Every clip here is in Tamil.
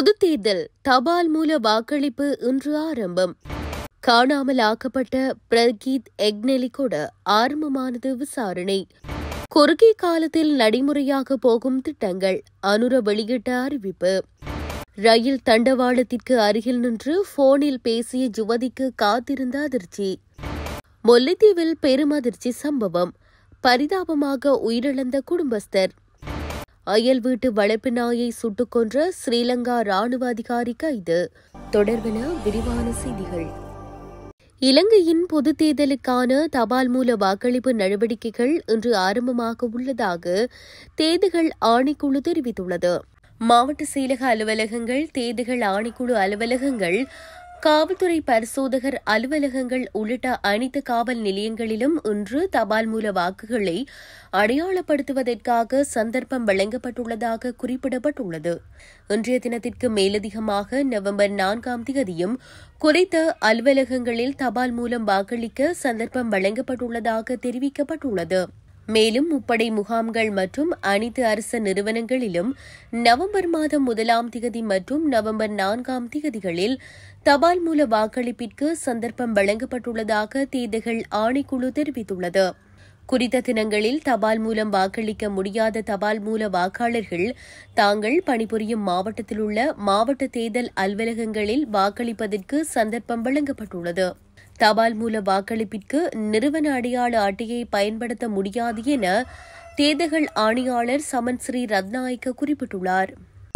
பொதுத் தேர்தல் தபால் மூல வாக்களிப்பு இன்று ஆரம்பம் காணாமல் ஆக்கப்பட்ட பிரகீத் எக்னெலிகோட ஆரம்பமானது விசாரணை குறுகிய காலத்தில் நடைமுறையாக போகும் திட்டங்கள் அனுர வெளியிட்ட அறிவிப்பு ரயில் தண்டவாளத்திற்கு அருகில் நின்று போனில் பேசிய யுவதிக்கு காத்திருந்த அதிர்ச்சி முல்லைத்தீவில் பெரும் அதிர்ச்சி சம்பவம் பரிதாபமாக உயிரிழந்த குடும்பஸ்தர் அயல் வீட்டு வளர்ப்பு நாயை சுட்டுக் கொன்ற ஸ்ரீலங்கா ராணுவ அதிகாரி கைது தொடர்பென விரிவான செய்திகள் இலங்கையின் பொதுத் தேர்தலுக்கான தபால் மூல வாக்களிப்பு நடவடிக்கைகள் இன்று ஆரம்பமாக உள்ளதாக தேர்தல்கள் ஆணைக்குழு தெரிவித்துள்ளது மாவட்ட செயலக அலுவலகங்கள் தேர்தல்கள் ஆணைக்குழு அலுவலகங்கள் காவல்துறை பரிசோதகர் அலுவலகங்கள் உள்ளிட்ட அனைத்து காவல் நிலையங்களிலும் இன்று தபால் மூல வாக்குகளை அடையாளப்படுத்துவதற்காக சந்தர்ப்பம் வழங்கப்பட்டுள்ளதாக குறிப்பிடப்பட்டுள்ளது இன்றைய தினத்திற்கு மேலதிகமாக நவம்பர் நான்காம் தேதியும் குறித்த அலுவலகங்களில் தபால் மூலம் வாக்களிக்க சந்தர்ப்பம் வழங்கப்பட்டுள்ளதாக தெரிவிக்கப்பட்டுள்ளது மேலும் முப்படை முகாம்கள் மற்றும் அனைத்து அரசு நிறுவனங்களிலும் நவம்பர் மாதம் முதலாம் திகதி மற்றும் நவம்பர் நான்காம் திகதிகளில் தபால் மூல வாக்களிப்பிற்கு சந்தர்ப்பம் வழங்கப்பட்டுள்ளதாக தேர்தல்கள் ஆணைக்குழு தெரிவித்துள்ளது குறித்த தினங்களில் தபால் மூலம் வாக்களிக்க முடியாத தபால் மூல வாக்காளர்கள் தாங்கள் பணிபுரியும் மாவட்டத்தில் உள்ள மாவட்ட தேர்தல் அலுவலகங்களில் வாக்களிப்பதற்கு சந்தர்ப்பம் வழங்கப்பட்டுள்ளது தபால் மூல வாக்களிப்பிற்கு நிறுவன அடையாள அட்டையை பயன்படுத்த முடியாது என தேர்தல்கள் ஆணையாளர் சமன் ஸ்ரீ ரத்நாயக்க குறிப்பிட்டுள்ளார்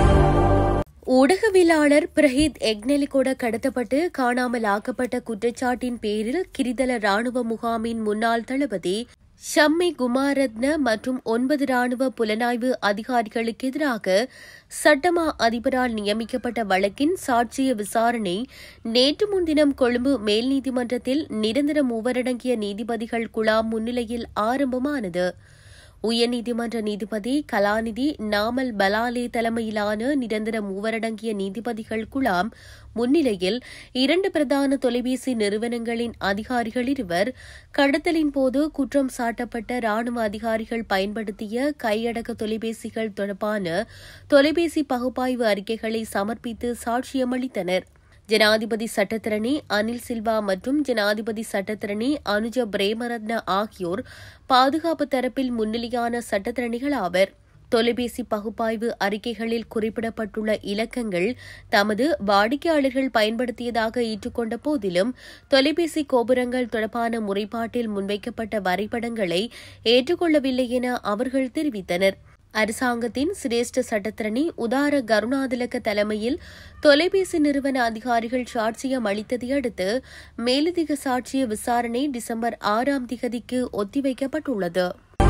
ஊடகவியலாளர் பிரஹீத் எக்னெலிகோட கடத்தப்பட்டு காணாமல் ஆக்கப்பட்ட குற்றச்சாட்டின் பேரில் கிரிதல ராணுவ முகாமின் முன்னாள் தளபதி ஷம்மி குமாரத்ன மற்றும் ஒன்பது ராணுவ புலனாய்வு அதிகாரிகளுக்கு எதிராக சட்டமா அதிபரால் நியமிக்கப்பட்ட வழக்கின் சாட்சிய விசாரணை நேற்று முன்தினம் கொழும்பு மேல் நீதிமன்றத்தில் நிரந்தர மூவரடங்கிய நீதிபதிகள் குழாம் முன்னிலையில் ஆரம்பமானது உயர்நீதிமன்ற நீதிபதி கலாநிதி நாமல் பலாலே தலைமையிலான நிரந்தர மூவரடங்கிய நீதிபதிகள் குழாம் முன்னிலையில் இரண்டு பிரதான தொலைபேசி நிறுவனங்களின் அதிகாரிகள் இருவர் கடத்தலின் போது குற்றம் சாட்டப்பட்ட ராணுவ அதிகாரிகள் பயன்படுத்திய கையடக்க தொலைபேசிகள் தொடர்பான தொலைபேசி பகுப்பாய்வு அறிக்கைகளை சமர்ப்பித்து சாட்சியமளித்தனர் ஜனாதிபதி சட்டத்திரணி அனில் சில்வா மற்றும் ஜனாதிபதி சட்டத்திரணி அனுஜ பிரேமரத்ன ஆகியோர் பாதுகாப்பு தரப்பில் முன்னிலையான சட்டத்திரணிகள் ஆவர் தொலைபேசி பகுப்பாய்வு அறிக்கைகளில் குறிப்பிடப்பட்டுள்ள இலக்கங்கள் தமது வாடிக்கையாளர்கள் பயன்படுத்தியதாக ஏற்றுக்கொண்ட போதிலும் தொலைபேசி கோபுரங்கள் தொடர்பான முறைப்பாட்டில் முன்வைக்கப்பட்ட வரைபடங்களை ஏற்றுக்கொள்ளவில்லை என அவர்கள் தெரிவித்தனர் அரசாங்கத்தின் சிரேஷ்ட சட்டத்திரணி உதார கருணாதிலக்க தலைமையில் தொலைபேசி நிறுவன அதிகாரிகள் சாட்சியம் அளித்ததை அடுத்து மேலதிக சாட்சிய விசாரணை டிசம்பர் ஆறாம் திகதிக்கு ஒத்திவைக்கப்பட்டுள்ளது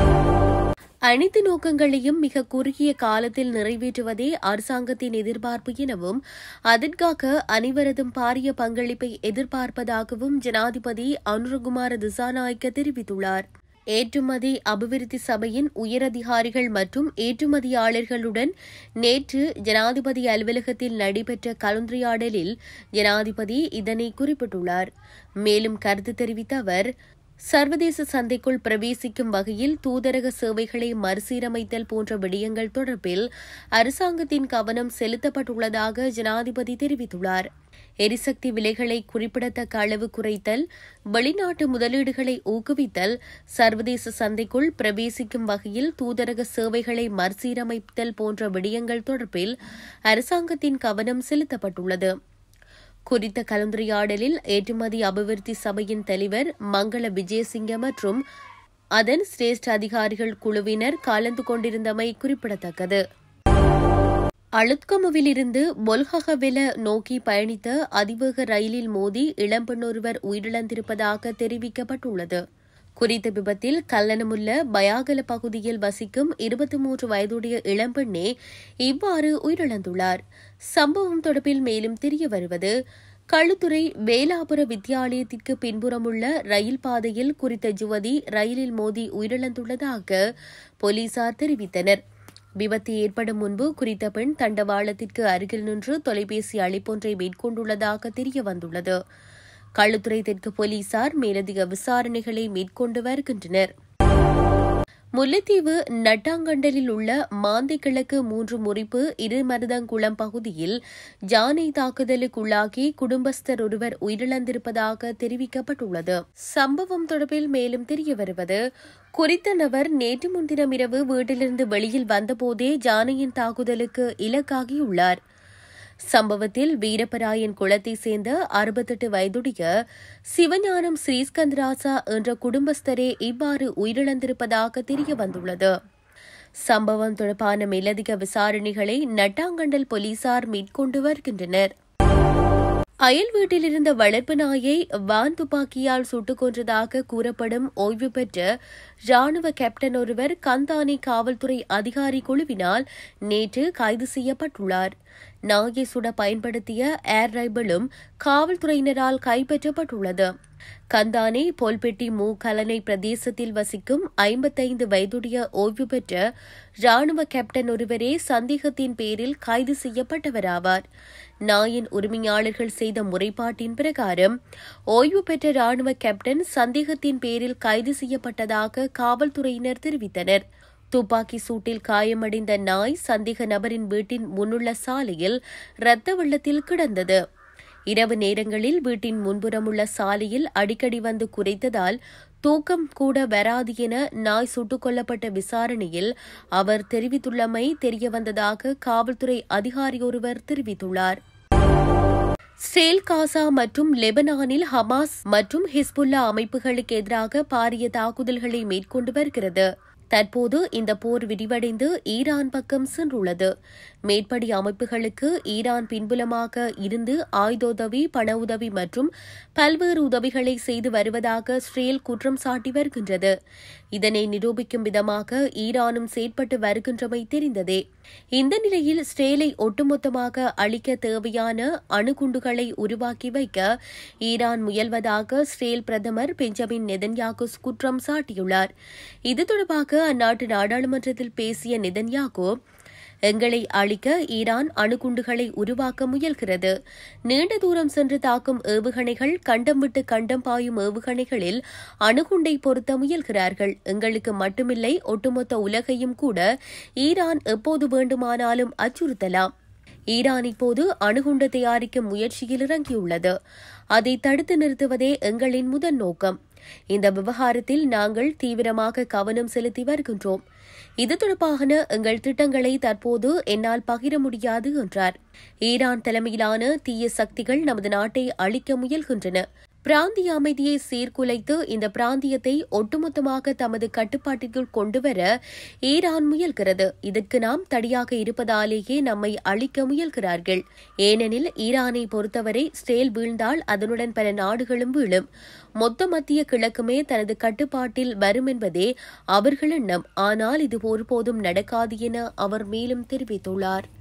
அனைத்து நோக்கங்களையும் மிக குறுகிய காலத்தில் நிறைவேற்றுவதே அரசாங்கத்தின் எதிர்பார்ப்பு எனவும் அதற்காக அனைவரதும் பாரிய பங்களிப்பை எதிர்பார்ப்பதாகவும் ஜனாதிபதி அனுரகுமார திசாநாயக்க தெரிவித்துள்ளார் ஏற்றுமதி அபிவிருத்தி சபையின் உயரதிகாரிகள் மற்றும் ஏற்றுமதியாளர்களுடன் நேற்று ஜனாதிபதி அலுவலகத்தில் நடைபெற்ற கலந்துரையாடலில் ஜனாதிபதி இதனை குறிப்பிட்டுள்ளார் மேலும் கருத்து தெரிவித்த அவர் சர்வதேச சந்தைக்குள் பிரவேசிக்கும் வகையில் தூதரக சேவைகளை மறுசீரமைத்தல் போன்ற விடயங்கள் தொடர்பில் அரசாங்கத்தின் கவனம் செலுத்தப்பட்டுள்ளதாக ஜனாதிபதி தெரிவித்துள்ளார் எரிசக்தி விலைகளை குறிப்பிடத்தக்க அளவு குறைத்தல் வெளிநாட்டு முதலீடுகளை ஊக்குவித்தல் சர்வதேச சந்தைக்குள் பிரவேசிக்கும் வகையில் தூதரக சேவைகளை மறுசீரமைத்தல் போன்ற விடயங்கள் தொடர்பில் அரசாங்கத்தின் கவனம் செலுத்தப்பட்டுள்ளது குறித்த கலந்துரையாடலில் ஏற்றுமதி அபிவிருத்தி சபையின் தலைவர் மங்கள விஜயசிங்க மற்றும் அதன் சிரேஷ்ட அதிகாரிகள் குழுவினர் கலந்து கொண்டிருந்தமை குறிப்பிடத்தக்கது அளுத்கமுவிலிருந்து பொல்ஹகவெல நோக்கி பயணித்த அதிவேக ரயிலில் மோதி இளம்பெண் ஒருவர் உயிரிழந்திருப்பதாக தெரிவிக்கப்பட்டுள்ளது குறித்த விபத்தில் கல்லணமுள்ள பயாகல பகுதியில் வசிக்கும் இருபத்தி மூன்று வயதுடைய இளம்பெண்ணே இவ்வாறு உயிரிழந்துள்ளார் சம்பவம் தொடர்பில் மேலும் தெரிய வருவது களுத்துறை வேலாபுர வித்தியாலயத்திற்கு பின்புறமுள்ள ரயில் பாதையில் குறித்த யுவதி ரயிலில் மோதி உயிரிழந்துள்ளதாக போலீசார் தெரிவித்தனர் விபத்து ஏற்படும் முன்பு குறித்த பெண் தண்டவாளத்திற்கு அருகில் நின்று தொலைபேசி அழைப்பொன்றை மேற்கொண்டுள்ளதாக தெரிய வந்துள்ளது களுத்துறை தெற்கு போலீசார் மேலதிக விசாரணைகளை மேற்கொண்டு வருகின்றனர் முல்லைத்தீவு நட்டாங்கண்டலில் உள்ள மாந்தை கிழக்கு மூன்று முறிப்பு இருமருதங்குளம் பகுதியில் ஜானை தாக்குதலுக்குள்ளாகி குடும்பஸ்தர் ஒருவர் உயிரிழந்திருப்பதாக தெரிவிக்கப்பட்டுள்ளது சம்பவம் தொடர்பில் மேலும் தெரிய வருவது குறித்த நபர் நேற்று முன்தினம் இரவு வீட்டிலிருந்து வெளியில் வந்தபோதே ஜானையின் தாக்குதலுக்கு இலக்காகியுள்ளார் சம்பவத்தில் வீரப்பராயன் குளத்தை சேர்ந்த அறுபத்தெட்டு வயதுடைய சிவஞானம் ஸ்ரீஸ்கந்தராசா என்ற குடும்பஸ்தரே இவ்வாறு உயிரிழந்திருப்பதாக தெரிய வந்துள்ளது சம்பவம் தொடர்பான மேலதிக விசாரணைகளை நட்டாங்கண்டல் போலீசார் மேற்கொண்டு வருகின்றனர் அயல் வீட்டில் இருந்த வளர்ப்பு நாயை வான் துப்பாக்கியால் சுட்டுக் கொன்றதாக கூறப்படும் ஓய்வு பெற்ற ராணுவ கேப்டன் ஒருவர் கந்தானி காவல்துறை அதிகாரி குழுவினால் நேற்று கைது செய்யப்பட்டுள்ளார் நாயை சுட பயன்படுத்திய ஏர் ரைபிளும் காவல்துறையினரால் கைப்பற்றப்பட்டுள்ளது கந்தானே போல்பெட்டி மூ கலனை பிரதேசத்தில் வசிக்கும் ஐம்பத்தைந்து வயதுடைய ஓய்வு பெற்ற ராணுவ கேப்டன் ஒருவரே சந்தேகத்தின் பேரில் கைது செய்யப்பட்டவராவார் நாயின் உரிமையாளர்கள் செய்த முறைப்பாட்டின் பிரகாரம் ஓய்வு பெற்ற ராணுவ கேப்டன் சந்தேகத்தின் பேரில் கைது செய்யப்பட்டதாக காவல்துறையினர் தெரிவித்தனர் துப்பாக்கி சூட்டில் காயமடைந்த நாய் சந்தேக நபரின் வீட்டின் முன்னுள்ள சாலையில் இரத்த வெள்ளத்தில் கிடந்தது இரவு நேரங்களில் வீட்டின் முன்புறமுள்ள சாலையில் அடிக்கடி வந்து குறைத்ததால் தூக்கம் கூட வராது என நாய் சுட்டுக் கொல்லப்பட்ட விசாரணையில் அவர் தெரிவித்துள்ளமை தெரியவந்ததாக காவல்துறை அதிகாரி ஒருவர் தெரிவித்துள்ளார் ஸ்ரேல் காசா மற்றும் லெபனானில் ஹமாஸ் மற்றும் ஹிஸ்புல்லா அமைப்புகளுக்கு எதிராக பாரிய தாக்குதல்களை மேற்கொண்டு வருகிறது தற்போது இந்த போர் விரிவடைந்து ஈரான் பக்கம் சென்றுள்ளது மேற்படி அமைப்புகளுக்கு ஈரான் பின்புலமாக இருந்து ஆயுதோதவி பண உதவி மற்றும் பல்வேறு உதவிகளை செய்து வருவதாக ஸ்ரேல் குற்றம் சாட்டி வருகின்றது இதனை நிரூபிக்கும் விதமாக ஈரானும் செயற்பட்டு வருகின்றமை தெரிந்ததே இந்த நிலையில் ஸ்ரேலை ஒட்டுமொத்தமாக அழிக்க தேவையான அணுகுண்டுகளை உருவாக்கி வைக்க ஈரான் முயல்வதாக ஸ்ரேல் பிரதமர் பெஞ்சமின் நெதன்யாகு குற்றம் சாட்டியுள்ளார் இது தொடர்பாக அந்நாட்டு நாடாளுமன்றத்தில் பேசிய நெதன்யாகு எங்களை அழிக்க ஈரான் அணுகுண்டுகளை உருவாக்க முயல்கிறது நீண்ட தூரம் சென்று தாக்கும் ஏவுகணைகள் கண்டம் விட்டு கண்டம் பாயும் ஏவுகணைகளில் அணுகுண்டை பொருத்த முயல்கிறார்கள் எங்களுக்கு மட்டுமில்லை ஒட்டுமொத்த உலகையும் கூட ஈரான் எப்போது வேண்டுமானாலும் அச்சுறுத்தலாம் ஈரான் இப்போது அணுகுண்டு தயாரிக்கும் முயற்சியில் இறங்கியுள்ளது அதை தடுத்து நிறுத்துவதே எங்களின் முதல் நோக்கம் இந்த விவகாரத்தில் நாங்கள் தீவிரமாக கவனம் செலுத்தி வருகின்றோம் இது தொடர்பான எங்கள் திட்டங்களை தற்போது என்னால் பகிர முடியாது என்றார் ஈரான் தலைமையிலான தீய சக்திகள் நமது நாட்டை அழிக்க முயல்கின்றன பிராந்திய அமைதியை சீர்குலைத்து இந்த பிராந்தியத்தை ஒட்டுமொத்தமாக தமது கட்டுப்பாட்டிற்குள் கொண்டுவர ஈரான் முயல்கிறது இதற்கு நாம் தடியாக இருப்பதாலேயே நம்மை அழிக்க முயல்கிறார்கள் ஏனெனில் ஈரானை பொறுத்தவரை ஸ்டேல் வீழ்ந்தால் அதனுடன் பல நாடுகளும் வீழும் மொத்த மத்திய கிழக்குமே தனது கட்டுப்பாட்டில் வரும் என்பதே அவர்கள் எண்ணம் ஆனால் இது ஒருபோதும் நடக்காது என அவர் மேலும் தெரிவித்துள்ளார்